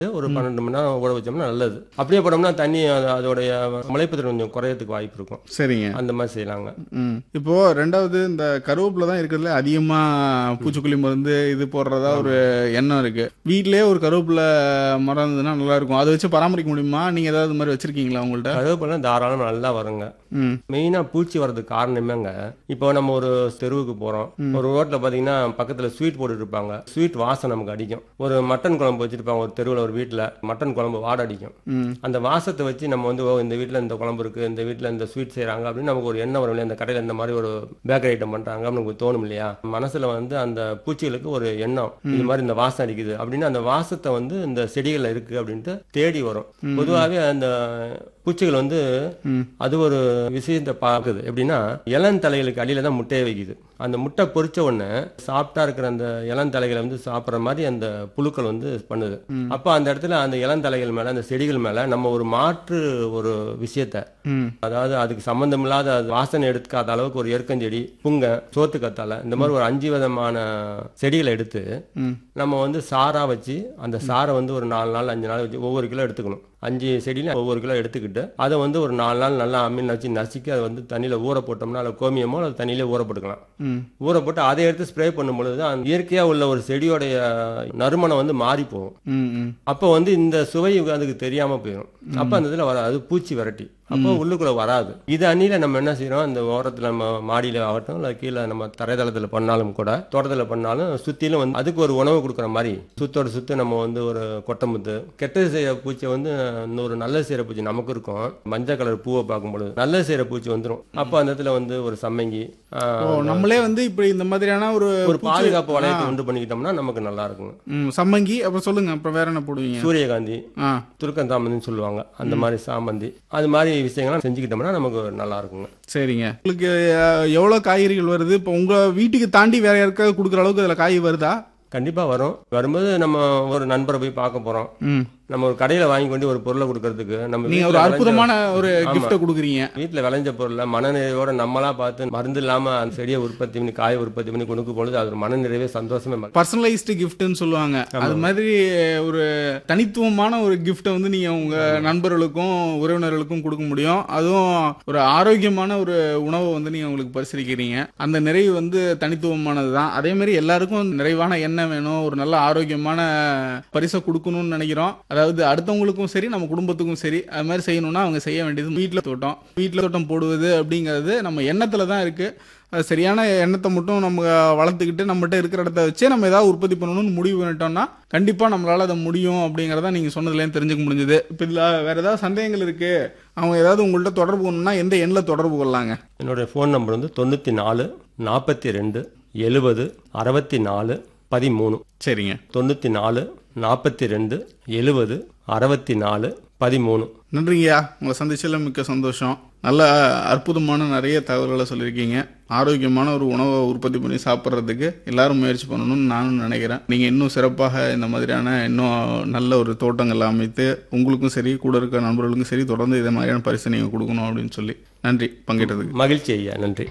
ஒரு பன்னெண்டு மணி நேரம் ஊற வச்சோம்னா நல்லது அப்படியே போட்டோம்னா தண்ணி அது- அதோடைய முளைப்பத்திறன் கொஞ்சம் குறையறதுக்கு வாய்ப்பு இருக்கும் சரிங்க அந்த மாதிரி செய்யலாங்க ம் இப்போ ரெண்டாவது இந்த கருவேப்பிலை தான் இருக்கிறதுல அதிகமா பூச்சிக்கொல்லி மருந்து இது போடுறதா ஒரு எண்ணம் இருக்கு வீட்லயே ஒரு கருவேப்பிலை மரம் இருந்ததுன்னா நல்லா இருக்கும் அதை வச்சு பராமரிக்க முடியுமா நீங்க ஏதாவது இது மாதிரி வச்சிருக்கீங்களா உங்கள்ட்ட கருவேப்பிலை தாராளம் நல்லா வருங்க ம் மெயினா பூச்சி வர்றதுக்கு காரணமேங்க இப்போ நம்ம ஒரு தெருவுக்கு போறோம் ஒரு ரோட்ல பாத்தீங்கன்னா பக்கத்துல ஸ்வீட் போட்டுட்டு இருப்பாங்க ஸ்வீட் வாசம் நமக்கு அடிக்கும் ஒரு மட்டன் குழம்பு வச்சிருப்பாங்க ஒரு தெருவில் ஒரு வீட்ல மட்டன் குழம்பு வாடை அடிக்கும் ம் அந்த வாசத்தை வச்சு நம்ம வந்து ஓ இந்த வீட்ல இந்த குழம்பு இருக்கு இந்த வீட்ல இந்த ஸ்வீட் செய்றாங்க அப்படின்னு நமக்கு ஒரு எண்ணம் வரும் இல்லையா அந்த கடையில இந்த மாதிரி ஒரு பேக்கரி ஐட்டம் பண்றாங்க அப்படின்னு நமக்கு தோணும் இல்லையா மனசுல வந்து அந்த பூச்சிகளுக்கு ஒரு எண்ணம் இது மாதிரி இந்த வாசம் அடிக்குது அப்படின்னு அந்த வாசத்தை வந்து இந்த செடிகள்ல இருக்கு அப்படின்ட்டு தேடி வரும் பொதுவாகவே அந்த பூச்சிகள் வந்து அது ஒரு விஷயத்தை பார்க்குது எப்படின்னா இளந்தலைகளுக்கு அடியில தான் முட்டையை வைக்குது அந்த முட்டை பொரிச்ச உடனே சாப்பிட்டா இருக்கிற அந்த இளந்தலைகளை வந்து சாப்பிட்ற மாதிரி அந்த புழுக்கள் வந்து பண்ணுது அப்போ அந்த இடத்துல அந்த இளந்தலைகள் மேல அந்த செடிகள் மேல நம்ம ஒரு மாற்று ஒரு விஷயத்த ம் அதாவது அதுக்கு சம்பந்தம் இல்லாத அது வாசனை எடுக்காத அளவுக்கு ஒரு எருக்கஞ்செடி புங்க சோத்து கத்தாழை இந்த மாதிரி ஒரு அஞ்சு விதமான செடிகளை எடுத்து ம் நம்ம வந்து சாரா வச்சு அந்த சாரை வந்து ஒரு நாலு நாள் அஞ்சு நாள் வச்சு ஒவ்வொரு கிலோ எடுத்துக்கணும் அஞ்சு செடியில ஒவ்வொரு கிலோ எடுத்துக்கிட்டு அதை வந்து ஒரு நாலு நாள் நல்லா அம்மியில் வச்சு நசுக்கி அதை வந்து தண்ணியில ஊற போட்டோம்னா அதில் கோமியமோ அல்லது தண்ணியிலே ஊற போட்டுக்கலாம் ம் ஊற போட்டு அதை எடுத்து ஸ்ப்ரே பண்ணும் பொழுது அந்த இயற்கையா உள்ள ஒரு செடியோடைய நறுமணம் வந்து மாறி போகும் ம் ம் அப்போ வந்து இந்த சுவை அதுக்கு தெரியாம போயிடும் அப்போ அந்த இதுல வராது அது பூச்சி விரட்டி அப்போ உள்ளுக்குள்ள வராது இது அன்னில நம்ம என்ன செய்யறோம் அந்த ஓரத்துல நம்ம மாடியில ஆகட்டும் இல்ல கீழே நம்ம தரைதளத்துல பண்ணாலும் கூட தோட்டத்துல பண்ணாலும் சுத்திலும் வந்து அதுக்கு ஒரு உணவு கொடுக்குற மாதிரி சுத்தோட சுத்து நம்ம வந்து ஒரு கொட்டமுத்து கெட்டது செய்யற பூச்சி வந்து இன்னொரு நல்ல செய்யற பூச்சி நமக்கு இருக்கும் மஞ்சள் கலர் பூவை பார்க்கும் பொழுது நல்ல செய்யற பூச்சி வந்துடும் அப்போ அந்த இடத்துல வந்து ஒரு சம்மங்கி ஆஹ், ஓ நம்மளே வந்து இப்படி இந்த மாதிரியான ஒரு ஒரு பாதுகாப்பு வளையத்தை உண்டு பண்ணிக்கிட்டோம்னா நமக்கு நல்லா இருக்குங்க ம் சம்மங்கி அப்புறம் சொல்லுங்க அப்புறம் வேற என்ன போடுவீங்க சூரியகாந்தி ஆ துருக்கந்தாமந்தின்னு சொல்லுவாங்க அந்த மாதிரி சாமந்தி அது மாதிரி விஷயங்கள்லாம் செஞ்சுக்கிட்டோம்னா நமக்கு நல்லா இருக்குங்க சரிங்க உங்களுக்கு அஹ், எவ்வளவு காய்கறிகள் வருது இப்போ உங்க வீட்டுக்கு தாண்டி வேற யாருக்காவது கொடுக்குற அளவுக்கு அதுல காய் வருதா கண்டிப்பா வரும் வரும்போது நம்ம ஒரு நண்பரை போய் பார்க்க போறோம் ம் நம்ம ஒரு கடையில வாங்கி கொண்டு ஒரு பொருளை கொடுக்கறதுக்கு நம்ம நீங்க வீட்ல ஒரு விளைஞ்ச- அற்புதமான ஒரு ஆமா. கிஃப்ட்டை கொடுக்குறீங்க வீட்டுல விளைஞ்ச பொருளை மனநிறைவோட நம்மளா பார்த்து மருந்து இல்லாம அந்த செடியை உற்பத்தி பண்ணி காயை உற்பத்தி பண்ணி கொடுக்கும் பொழுது அது ஒரு மனநிறைவே சந்தோஷமே மகிழ்ச்சி. பர்சனலைஸ்டு கிஃப்ட்னு சொல்லுவாங்க அது மாதிரி ஒரு தனித்துவமான ஒரு கிஃப்ட்டை வந்து நீங்க உங்க நண்பர்களுக்கும் உறவினர்களுக்கும் கொடுக்க முடியும் அதுவும் ஒரு ஆரோக்கியமான ஒரு உணவை வந்து நீங்க உங்களுக்கு பரிசீலிக்கிறீங்க அந்த நிறைவு வந்து தனித்துவமானது தான் அதே மாதிரி எல்லாருக்கும் நிறைவான எண்ணம் வேணும் ஒரு நல்ல ஆரோக்கியமான பரிசை கொடுக்கணும்னு நினைக்கிறோம் அதாவது அடுத்தவங்களுக்கும் சரி நம்ம குடும்பத்துக்கும் சரி அது மாதிரி செய்யணும்னா அவங்க செய்ய வேண்டியது வீட்டில் தோட்டம் வீட்டில் தோட்டம் போடுவது அப்படிங்கிறது நம்ம எண்ணத்துல தான் இருக்கு அது சரியான எண்ணத்தை மட்டும் நம்ம வளர்த்துக்கிட்டு நம்மகிட்ட இருக்கிற இடத்த வச்சே நம்ம ஏதாவது உற்பத்தி பண்ணணும்னு முடிவு பண்ணிட்டோம்னா கண்டிப்பா நம்மளால அதை முடியும் அப்படிங்கறத நீங்க சொன்னதுலேருந்து தெரிஞ்சுக்க முடிஞ்சது இப்போ இதில் வேற ஏதாவது சந்தேகங்கள் இருக்கு அவங்க ஏதாவது உங்கள்ட்ட தொடர்பு கொள்ளணும்னா எந்த எண்ணில் தொடர்பு கொள்ளலாங்க என்னுடைய ஃபோன் நம்பர் வந்து தொண்ணூத்தி நாலு நாற்பத்தி ரெண்டு எழுபது அறுபத்தி நாலு பதிமூணு சரிங்க தொண்ணூத்தி நாலு நாற்பத்தி ரெண்டு எழுபது அறுபத்தி நாலு பதிமூணு நன்றிங்கய்யா உங்களை சந்திச்சதுல மிக்க சந்தோஷம் நல்ல அற்புதமான நிறைய தகவல்களை சொல்லியிருக்கீங்க ஆரோக்கியமான ஒரு உணவை உற்பத்தி பண்ணி சாப்பிட்றதுக்கு எல்லாரும் முயற்சி பண்ணணும்னு நானும் நினைக்கிறேன் நீங்கள் இன்னும் சிறப்பாக இந்த மாதிரியான இன்னும் நல்ல ஒரு தோட்டங்கள் அமைத்து உங்களுக்கும் சரி கூட இருக்க நண்பர்களுக்கும் சரி தொடர்ந்து இதே மாதிரியான பரிசு நீங்கள் கொடுக்கணும் அப்படின்னு சொல்லி நன்றி பங்கேற்றதுக்கு மகிழ்ச்சி ஐயா நன்றி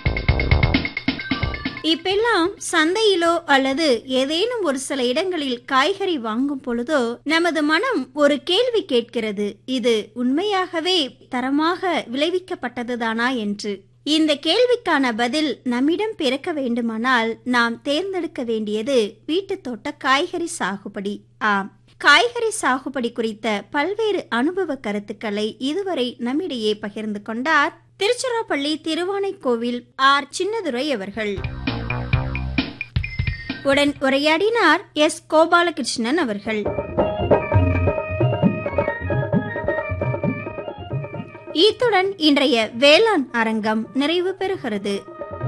இப்பெல்லாம் சந்தையிலோ அல்லது ஏதேனும் ஒரு சில இடங்களில் காய்கறி வாங்கும் பொழுதோ நமது மனம் ஒரு கேள்வி கேட்கிறது இது உண்மையாகவே தரமாக விளைவிக்கப்பட்டதுதானா என்று இந்த கேள்விக்கான பதில் நம்மிடம் பிறக்க வேண்டுமானால் நாம் தேர்ந்தெடுக்க வேண்டியது வீட்டுத் தோட்ட காய்கறி சாகுபடி ஆம் காய்கறி சாகுபடி குறித்த பல்வேறு அனுபவ கருத்துக்களை இதுவரை நம்மிடையே பகிர்ந்து கொண்டார் திருச்சிராப்பள்ளி திருவானைக்கோவில் ஆர் சின்னதுரை அவர்கள் உடன் உரையாடினார் எஸ் கோபாலகிருஷ்ணன் அவர்கள் இத்துடன் இன்றைய வேளாண் அரங்கம் நிறைவு பெறுகிறது